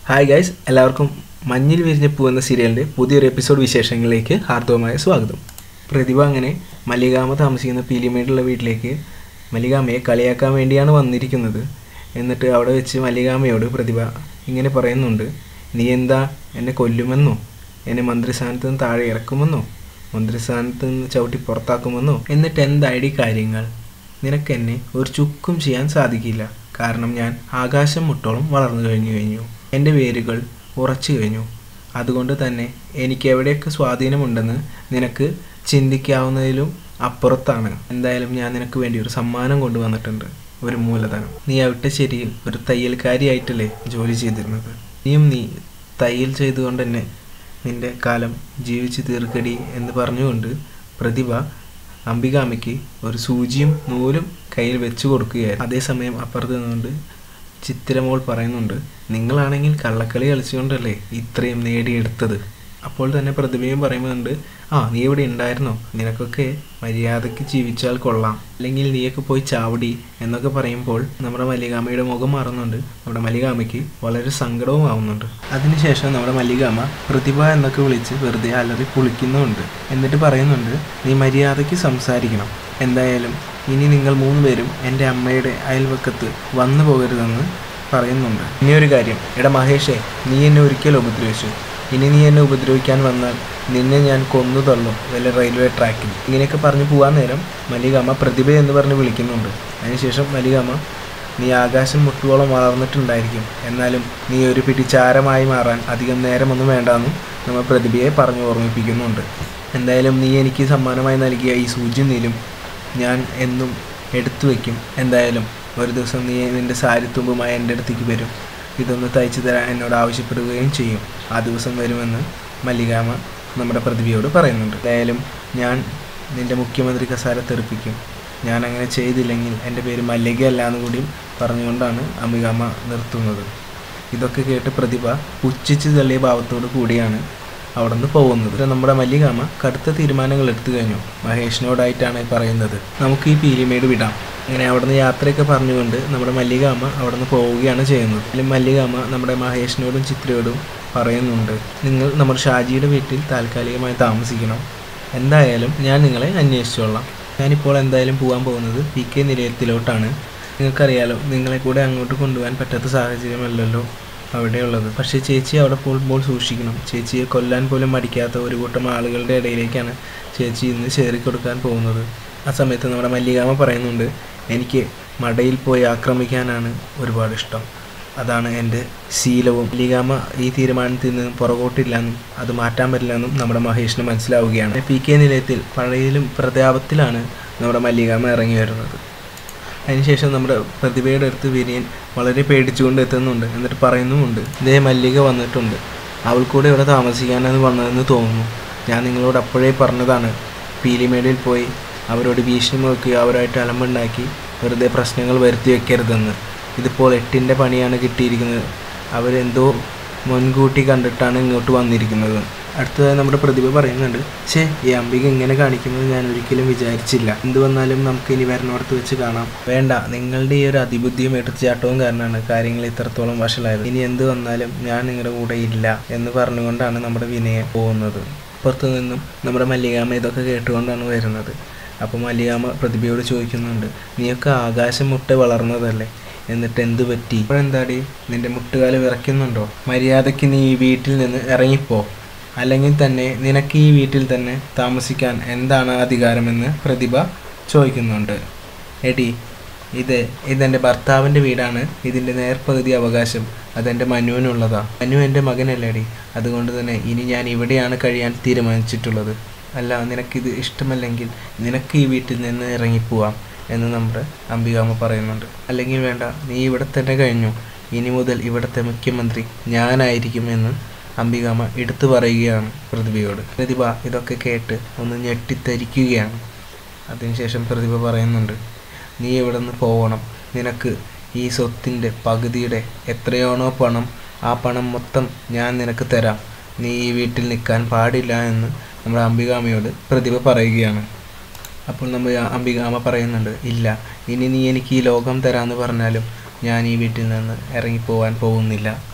hi guys എല്ലാവർക്കും മഞ്ഞിൽ വിരിഞ്ഞ പൂ എന്ന സീരിയലിൻ്റെ പുതിയൊരു എപ്പിസോഡ് വിശേഷങ്ങളിലേക്ക് ഹാർദവമായ സ്വാഗതം പ്രതിഭ അങ്ങനെ മല്ലികാമ താമസിക്കുന്ന പീലിമേടുള്ള വീട്ടിലേക്ക് മല്ലികാമയെ കളിയാക്കാൻ വേണ്ടിയാണ് വന്നിരിക്കുന്നത് എന്നിട്ട് അവിടെ വെച്ച് മല്ലികാമയോട് പ്രതിഭ ഇങ്ങനെ പറയുന്നുണ്ട് നീ എന്താ എന്നെ കൊല്ലുമെന്നോ എന്നെ മന്ത്രിസ്ഥാനത്ത് നിന്ന് താഴെ ഇറക്കുമെന്നോ മന്ത്രിസ്ഥാനത്ത് നിന്ന് ചവിട്ടി പുറത്താക്കുമെന്നോ എന്നിട്ട് എന്തായി കാര്യങ്ങൾ നിനക്ക് എന്നെ ഒരു ചുക്കും ചെയ്യാൻ സാധിക്കില്ല കാരണം ഞാൻ ആകാശം മുട്ടോളം വളർന്നു കഴിഞ്ഞു കഴിഞ്ഞു എൻ്റെ വേരുകൾ ഉറച്ചു കഴിഞ്ഞു അതുകൊണ്ട് തന്നെ എനിക്ക് എവിടെയൊക്കെ സ്വാധീനമുണ്ടെന്ന് നിനക്ക് ചിന്തിക്കാവുന്നതിലും അപ്പുറത്താണ് എന്തായാലും ഞാൻ നിനക്ക് വേണ്ടി ഒരു സമ്മാനം കൊണ്ടുവന്നിട്ടുണ്ട് ഒരു മൂലധനം നീ അവിട്ടശ്ശേരിയിൽ ഒരു തയ്യൽക്കാരിയായിട്ടല്ലേ ജോലി ചെയ്തിരുന്നത് നീയും നീ തയ്യൽ ചെയ്തുകൊണ്ട് തന്നെ നിന്റെ കാലം ജീവിച്ചു തീർക്കടി എന്ന് പറഞ്ഞുകൊണ്ട് പ്രതിഭ അംബികാമയ്ക്ക് ഒരു സൂചിയും നൂലും കയ്യിൽ വെച്ചു കൊടുക്കുകയായിരുന്നു അതേസമയം അപ്പുറത്ത് നിന്നുകൊണ്ട് ചിത്തിരമോൾ പറയുന്നുണ്ട് നിങ്ങളാണെങ്കിൽ കള്ളക്കളി കളിച്ചുകൊണ്ടല്ലേ ഇത്രയും നേടിയെടുത്തത് അപ്പോൾ തന്നെ പ്രതിഭയും പറയുന്നുണ്ട് ആ നീ ഇവിടെ ഉണ്ടായിരുന്നോ നിനക്കൊക്കെ മര്യാദയ്ക്ക് ജീവിച്ചാൽ കൊള്ളാം അല്ലെങ്കിൽ നീയൊക്കെ പോയി ചാവടി എന്നൊക്കെ പറയുമ്പോൾ നമ്മുടെ മല്ലികാമയുടെ മുഖം മാറുന്നുണ്ട് നമ്മുടെ മല്ലികാമയ്ക്ക് വളരെ സങ്കടവും ആവുന്നുണ്ട് അതിനുശേഷം നമ്മുടെ മല്ലികാമ പ്രതിഭ എന്നൊക്കെ വിളിച്ച് വെറുതെ അലറി പുളിക്കുന്നുമുണ്ട് എന്നിട്ട് പറയുന്നുണ്ട് നീ മര്യാദയ്ക്ക് സംസാരിക്കണം എന്തായാലും ഇനി നിങ്ങൾ മൂന്നുപേരും എൻ്റെ അമ്മയുടെ അയൽവക്കത്ത് വന്നു പോകരുതെന്ന് പറയുന്നുണ്ട് ഇനി ഒരു കാര്യം എടാ മഹേഷേ നീ എന്നെ ഒരിക്കലും ഉപദ്രവിച്ചു ഇനി നീ എന്നെ ഉപദ്രവിക്കാൻ വന്നാൽ നിന്നെ ഞാൻ കൊന്നു തള്ളും വല്ല റെയിൽവേ ട്രാക്കിൽ ഇങ്ങനെയൊക്കെ പറഞ്ഞു പോകാൻ നേരം മല്ലികാമ്മ പ്രതിഭ എന്ന് പറഞ്ഞ് വിളിക്കുന്നുണ്ട് അതിനുശേഷം മല്ലികാമ്മ നീ ആകാശം മുട്ടുവോളം വളർന്നിട്ടുണ്ടായിരിക്കും എന്നാലും നീ ഒരു പിടിച്ചാരമായി മാറാൻ അധികം നേരമൊന്നും വേണ്ടാന്നും നമ്മൾ പ്രതിഭയെ പറഞ്ഞു ഓർമ്മിപ്പിക്കുന്നുണ്ട് എന്തായാലും നീ എനിക്ക് സമ്മാനമായി നൽകിയ ഈ സൂചി നീലും ഞാൻ എന്നും എടുത്തു വയ്ക്കും എന്തായാലും ഒരു ദിവസം നീ നിൻ്റെ സാരിത്തുമ്പുമായി എൻ്റെ അടുത്തേക്ക് വരും ഇതൊന്ന് തയ്ച്ചു തരാൻ എന്നോട് ആവശ്യപ്പെടുകയും ചെയ്യും ആ ദിവസം വരുമെന്ന് മല്ലികാമ നമ്മുടെ പ്രതിഭയോട് പറയുന്നുണ്ട് എന്തായാലും ഞാൻ നിൻ്റെ മുഖ്യമന്ത്രി കസാര തെറിപ്പിക്കും ഞാൻ അങ്ങനെ ചെയ്തില്ലെങ്കിൽ എൻ്റെ പേര് മല്ലിക അല്ല എന്ന് കൂടിയും പറഞ്ഞുകൊണ്ടാണ് അംബികാമ നിർത്തുന്നത് ഇതൊക്കെ കേട്ട് പ്രതിഭ പുച്ഛിച്ച് തള്ളിയ ഭാവത്തോട് കൂടിയാണ് അവിടെ നിന്ന് പോകുന്നത് ഇത് നമ്മുടെ മല്ലികാമ കടുത്ത തീരുമാനങ്ങൾ എടുത്തു കഴിഞ്ഞു മഹേഷിനോടായിട്ടാണ് ഈ പറയുന്നത് നമുക്ക് ഈ പീലിമേട് വിടാം അങ്ങനെ അവിടുന്ന് യാത്രയൊക്കെ പറഞ്ഞുകൊണ്ട് നമ്മുടെ മല്ലികാമ അവിടെ നിന്ന് പോവുകയാണ് ചെയ്യുന്നത് അല്ലെങ്കിൽ മല്ലികാമ നമ്മുടെ മഹേഷിനോടും ചിത്രയോടും പറയുന്നുണ്ട് നിങ്ങൾ നമ്മുടെ ഷാജിയുടെ വീട്ടിൽ താൽക്കാലികമായി താമസിക്കണം എന്തായാലും ഞാൻ നിങ്ങളെ അന്വേഷിച്ചോളാം ഞാനിപ്പോൾ എന്തായാലും പോകാൻ പോകുന്നത് പി കെ നിലയത്തിലോട്ടാണ് നിങ്ങൾക്കറിയാലോ നിങ്ങളെ കൂടെ അങ്ങോട്ട് കൊണ്ടുപോകാൻ പറ്റാത്ത സാഹചര്യമല്ലല്ലോ അവിടെയുള്ളത് പക്ഷേ ചേച്ചി അവിടെ പോകുമ്പോൾ സൂക്ഷിക്കണം ചേച്ചിയെ കൊല്ലാൻ പോലും മടിക്കാത്ത ഒരു കൂട്ടം ആളുകളുടെ ഇടയിലേക്കാണ് ചേച്ചി ഇന്ന് ചേറി കൊടുക്കാൻ പോകുന്നത് ആ സമയത്ത് നമ്മുടെ മല്ലികാമ പറയുന്നുണ്ട് എനിക്ക് മടയിൽ പോയി ആക്രമിക്കാനാണ് ഒരുപാട് ഇഷ്ടം അതാണ് എൻ്റെ ശീലവും മല്ലികാമ ഈ തീരുമാനത്തിൽ നിന്ന് പുറകോട്ടില്ലെന്നും അത് മാറ്റാൻ പറ്റില്ലെന്നും നമ്മുടെ മഹേഷിന് മനസ്സിലാവുകയാണ് പി കെ നിലയത്തിൽ പഴയതിലും പ്രതാപത്തിലാണ് നമ്മുടെ മല്ലികാമ ഇറങ്ങി വരുന്നത് അതിനുശേഷം നമ്മുടെ പ്രതിഭയുടെ അടുത്ത് വിനയൻ വളരെ പേടിച്ചുകൊണ്ട് എത്തുന്നുണ്ട് എന്നിട്ട് പറയുന്നുമുണ്ട് ഇതേ മല്ലിക വന്നിട്ടുണ്ട് അവൾ കൂടെ ഇവിടെ താമസിക്കാനാണ് വന്നതെന്ന് തോന്നുന്നു ഞാൻ നിങ്ങളോട് അപ്പോഴേ പറഞ്ഞതാണ് പീലിമേടിൽ പോയി അവരോട് ഭീഷണി മുഴക്കുകയോ അവരായിട്ട് അലമ്പുണ്ടാക്കി വെറുതെ പ്രശ്നങ്ങൾ വരുത്തി വെക്കരുതെന്ന് ഇതിപ്പോൾ എട്ടിൻ്റെ പണിയാണ് കിട്ടിയിരിക്കുന്നത് അവരെന്തോ മുൻകൂട്ടി കണ്ടിട്ടാണ് ഇങ്ങോട്ട് വന്നിരിക്കുന്നത് അടുത്തതായി നമ്മുടെ പ്രതിഭ പറയുന്നുണ്ട് ഛേ ഈ അംബിക ഇങ്ങനെ കാണിക്കുന്നത് ഞാൻ ഒരിക്കലും വിചാരിച്ചില്ല എന്ത് വന്നാലും നമുക്ക് ഇനി വരണോടത്ത് വെച്ച് കാണാം വേണ്ട നിങ്ങളുടെ ഈ ഒരു അതിബുദ്ധിയും എടുത്തുചാട്ടവും കാരണമാണ് കാര്യങ്ങൾ ഇത്രത്തോളം വഷളായത് ഇനി എന്ത് വന്നാലും ഞാൻ നിങ്ങളുടെ കൂടെ ഇല്ല എന്ന് പറഞ്ഞുകൊണ്ടാണ് നമ്മുടെ വിനയ പോകുന്നത് പുറത്തു നിന്നും നമ്മുടെ മല്ലികാമ ഇതൊക്കെ കേട്ടുകൊണ്ടാണ് വരുന്നത് അപ്പോൾ മല്ലികാമ പ്രതിഭയോട് ചോദിക്കുന്നുണ്ട് നീയൊക്കെ ആകാശം മുട്ട വളർന്നതല്ലേ എന്നിട്ട് എന്ത് പറ്റി ഇപ്പോഴെന്താടി നിന്റെ മുട്ടുകാല് വിറയ്ക്കുന്നുണ്ടോ മര്യാദയ്ക്ക് നീ ഈ വീട്ടിൽ നിന്ന് ഇറങ്ങിപ്പോ അല്ലെങ്കിൽ തന്നെ നിനക്ക് ഈ വീട്ടിൽ തന്നെ താമസിക്കാൻ എന്താണ് അധികാരമെന്ന് പ്രതിഭ ചോദിക്കുന്നുണ്ട് എടി ഇത് ഇതെൻ്റെ ഭർത്താവിൻ്റെ വീടാണ് ഇതിൻ്റെ നേർപകുതി അവകാശം അതെൻ്റെ മനുവിനുള്ളതാ മനു എൻ്റെ മകനല്ലേടി അതുകൊണ്ട് തന്നെ ഇനി ഞാൻ ഇവിടെയാണ് കഴിയാൻ തീരുമാനിച്ചിട്ടുള്ളത് അല്ല നിനക്കിത് ഇഷ്ടമല്ലെങ്കിൽ നിനക്ക് ഈ വീട്ടിൽ നിന്ന് ഇറങ്ങിപ്പോവാം എന്ന് നമ്മുടെ അംബികാമ്മ പറയുന്നുണ്ട് അല്ലെങ്കിൽ വേണ്ട നീ ഇവിടെ തന്നെ കഴിഞ്ഞു ഇനി മുതൽ ഇവിടുത്തെ മുഖ്യമന്ത്രി ഞാനായിരിക്കും എന്ന് അംബികാമ്മ എടുത്തു പറയുകയാണ് പ്രതിഭയോട് പ്രതിഭ ഇതൊക്കെ കേട്ട് ഒന്ന് ഞെട്ടിത്തരിക്കുകയാണ് അതിനുശേഷം പ്രതിഭ പറയുന്നുണ്ട് നീ ഇവിടെ നിന്ന് പോകണം നിനക്ക് ഈ സ്വത്തിൻ്റെ പകുതിയുടെ എത്രയാണോ പണം ആ പണം മൊത്തം ഞാൻ നിനക്ക് തരാം നീ ഈ വീട്ടിൽ നിൽക്കാൻ പാടില്ല എന്ന് നമ്മുടെ അംബികാമ്മയോട് പ്രതിഭ പറയുകയാണ് അപ്പോൾ നമ്മൾ അംബികാമ പറയുന്നുണ്ട് ഇല്ല ഇനി നീ എനിക്ക് ഈ ലോകം തരാമെന്ന് പറഞ്ഞാലും ഞാൻ ഈ വീട്ടിൽ നിന്ന് ഇറങ്ങിപ്പോവാൻ പോകുന്നില്ല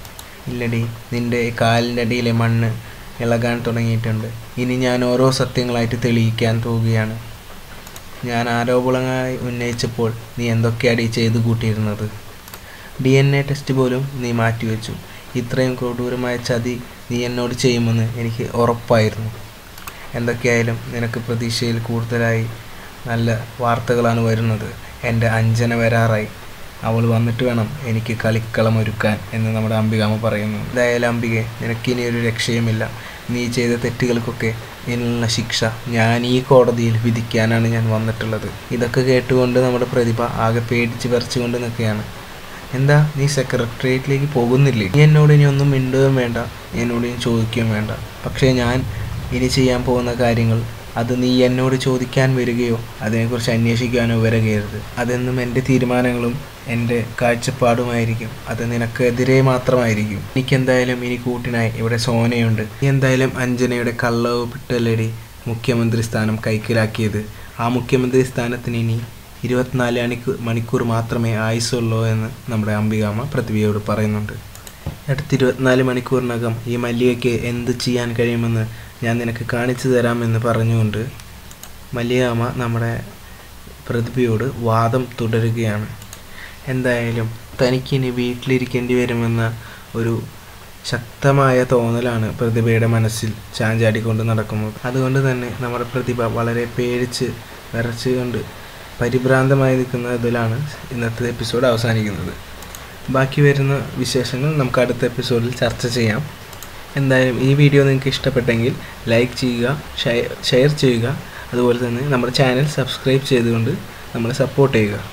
ഇല്ലടി നിൻ്റെ കാലിൻ്റെ അടിയിലെ മണ്ണ് ഇളകാൻ തുടങ്ങിയിട്ടുണ്ട് ഇനി ഞാൻ ഓരോ സത്യങ്ങളായിട്ട് തെളിയിക്കാൻ പോവുകയാണ് ഞാൻ ആരോപണങ്ങളായി ഉന്നയിച്ചപ്പോൾ നീ എന്തൊക്കെയാണ് ഈ ചെയ്തു കൂട്ടിയിരുന്നത് ഡി എൻ എ ടെസ്റ്റ് പോലും നീ മാറ്റിവെച്ചു ഇത്രയും കൊടൂരമായ ചതി നീ എന്നോട് ചെയ്യുമെന്ന് എനിക്ക് ഉറപ്പായിരുന്നു എന്തൊക്കെയായാലും നിനക്ക് പ്രതീക്ഷയിൽ കൂടുതലായി നല്ല വാർത്തകളാണ് വരുന്നത് എൻ്റെ അഞ്ജന വരാറായി അവൾ വന്നിട്ട് വേണം എനിക്ക് കളിക്കളം ഒരുക്കാൻ എന്ന് നമ്മുടെ അംബികാമ പറയുന്നു എന്തായാലും അംബികെ നിനക്കിനി ഒരു രക്ഷയുമില്ല നീ ചെയ്ത തെറ്റുകൾക്കൊക്കെ ഇതിനുള്ള ശിക്ഷ ഞാൻ ഈ കോടതിയിൽ വിധിക്കാനാണ് ഞാൻ വന്നിട്ടുള്ളത് ഇതൊക്കെ കേട്ടുകൊണ്ട് നമ്മുടെ പ്രതിഭ ആകെ പേടിച്ച് പറിച്ചുകൊണ്ട് നിൽക്കുകയാണ് എന്താ നീ സെക്രട്ടേറിയറ്റിലേക്ക് പോകുന്നില്ലേ നീ എന്നോട് ഇനി ഒന്നും മിണ്ടുകയും വേണ്ട നീ എന്നോട് ഇനി ചോദിക്കുകയും വേണ്ട പക്ഷേ ഞാൻ ഇനി ചെയ്യാൻ പോകുന്ന കാര്യങ്ങൾ അത് നീ എന്നോട് ചോദിക്കാൻ വരികയോ അതിനെക്കുറിച്ച് അന്വേഷിക്കാനോ വരികയരുത് അതെന്നും എൻ്റെ തീരുമാനങ്ങളും എൻ്റെ കാഴ്ചപ്പാടുമായിരിക്കും അത് നിനക്കെതിരെ മാത്രമായിരിക്കും എനിക്കെന്തായാലും ഇനി കൂട്ടിനായി ഇവിടെ സോനയുണ്ട് നീ എന്തായാലും അഞ്ജനയുടെ കള്ളവ് പിട്ടലടി മുഖ്യമന്ത്രി സ്ഥാനം കൈക്കലാക്കിയത് ആ മുഖ്യമന്ത്രി സ്ഥാനത്തിന് ഇനി ഇരുപത്തിനാല് മണിക്കൂർ മണിക്കൂർ മാത്രമേ ആയുസുള്ളൂ എന്ന് നമ്മുടെ അംബികാമ്മ പൃഥ്വിയോട് പറയുന്നുണ്ട് അടുത്ത ഇരുപത്തിനാല് മണിക്കൂറിനകം ഈ മല്ലികയ്ക്ക് എന്ത് ചെയ്യാൻ കഴിയുമെന്ന് ഞാൻ നിനക്ക് കാണിച്ചു തരാമെന്ന് പറഞ്ഞുകൊണ്ട് മല്ലികാമ്മ നമ്മുടെ പ്രതിഭയോട് വാദം തുടരുകയാണ് എന്തായാലും തനിക്കിനി വീട്ടിലിരിക്കേണ്ടി വരുമെന്ന ഒരു ശക്തമായ തോന്നലാണ് പ്രതിഭയുടെ മനസ്സിൽ ചാഞ്ചാടിക്കൊണ്ട് നടക്കുന്നത് അതുകൊണ്ട് തന്നെ നമ്മുടെ പ്രതിഭ വളരെ പേടിച്ച് വിറച്ചുകൊണ്ട് പരിഭ്രാന്തമായി നിൽക്കുന്ന ഇതിലാണ് ഇന്നത്തെ എപ്പിസോഡ് അവസാനിക്കുന്നത് ബാക്കി വരുന്ന വിശേഷങ്ങൾ നമുക്ക് അടുത്ത എപ്പിസോഡിൽ ചർച്ച ചെയ്യാം എന്തായാലും ഈ വീഡിയോ നിങ്ങൾക്ക് ഇഷ്ടപ്പെട്ടെങ്കിൽ ലൈക്ക് ചെയ്യുക ഷെയർ ഷെയർ ചെയ്യുക അതുപോലെ തന്നെ നമ്മുടെ ചാനൽ സബ്സ്ക്രൈബ് ചെയ്തുകൊണ്ട് നമ്മളെ സപ്പോർട്ട് ചെയ്യുക